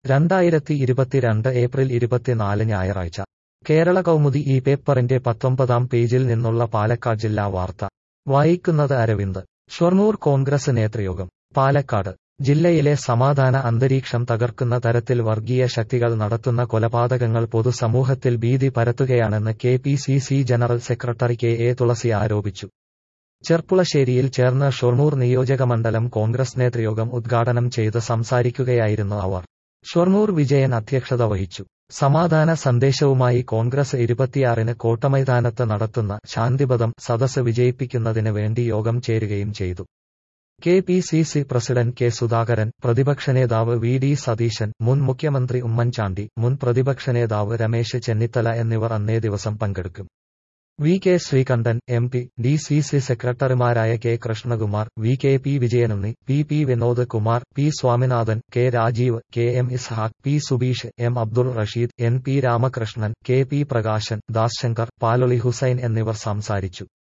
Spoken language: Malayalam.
രണ്ടായിരത്തി ഇരുപത്തിരണ്ട് ഏപ്രിൽ ഇരുപത്തിനാല് ഞായറാഴ്ച കേരള കൗമുദി ഈ പേപ്പറിന്റെ പത്തൊമ്പതാം പേജിൽ നിന്നുള്ള പാലക്കാട് ജില്ലാ വാർത്ത വായിക്കുന്നത് അരവിന്ദ് ഷൊർണൂർ കോൺഗ്രസ് നേതൃയോഗം പാലക്കാട് ജില്ലയിലെ സമാധാന അന്തരീക്ഷം തകർക്കുന്ന തരത്തിൽ വർഗീയ ശക്തികൾ നടത്തുന്ന കൊലപാതകങ്ങൾ പൊതുസമൂഹത്തിൽ ഭീതി പരത്തുകയാണെന്ന് K P C C general secretary K A Thulasi ആരോപിച്ചു ചെർപ്പുളശ്ശേരിയിൽ ചേർന്ന ഷൊർണൂർ നിയോജകമണ്ഡലം കോൺഗ്രസ് നേതൃയോഗം ഉദ്ഘാടനം ചെയ്ത് സംസാരിക്കുകയായിരുന്നു അവർ ഷൊർണൂർ വിജയൻ അധ്യക്ഷത വഹിച്ചു സമാധാന സന്ദേശവുമായി കോൺഗ്രസ് ഇരുപത്തിയാറിന് കോട്ടമൈതാനത്ത് നടത്തുന്ന ശാന്തിപഥം സദസ് വിജയിപ്പിക്കുന്നതിന് വേണ്ടി യോഗം ചേരുകയും ചെയ്തു K P C C president K Sudhakaran പ്രതിപക്ഷ നേതാവ് വി ഡി സതീശൻ മുൻ മുഖ്യമന്ത്രി ഉമ്മൻചാണ്ടി മുൻ പ്രതിപക്ഷ നേതാവ് രമേശ് ചെന്നിത്തല എന്നിവർ അന്നേ ദിവസം പങ്കെടുക്കും V K Sreekandan M P D C C സെക്രട്ടറിമാരായ K Krishnakumar V K P Vijayanunni P P Vinod Kumar P Swaminathan K Rajeev K M Ishaq P Subeesh M Abdul Rasheed N P Ramakrishnan K P Prakashan Das Shankar Paloli Hussain എന്നിവർ സംസാരിച്ചു